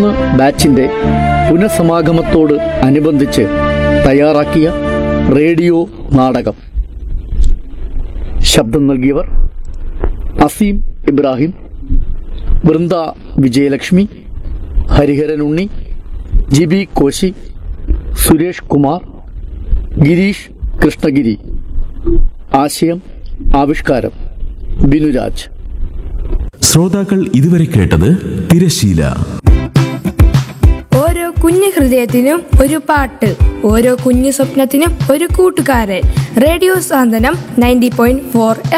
മൂന്ന് ബാച്ചിന്റെ പുനഃസമാഗമത്തോട് അനുബന്ധിച്ച് തയ്യാറാക്കിയ റേഡിയോ നാടകം ശബ്ദം നൽകിയവർ അസീം ഇബ്രാഹിം വൃന്ദ വിജയലക്ഷ്മി ഹരിഹരൻ ഉണ്ണി ജിബി കോശി സുരേഷ് കുമാർ ഗിരീഷ് കൃഷ്ണഗിരി ആശയം ആവിഷ്കാരം ബിനുരാജ് ശ്രോതാക്കൾ ഇതുവരെ കേട്ടത് തിരശീല ഓരോ കുഞ്ഞു ഹൃദയത്തിനും ഒരു പാട്ട് ഓരോ കുഞ്ഞു സ്വപ്നത്തിനും ഒരു കൂട്ടുകാരൻ radio Santhwanam ninety point four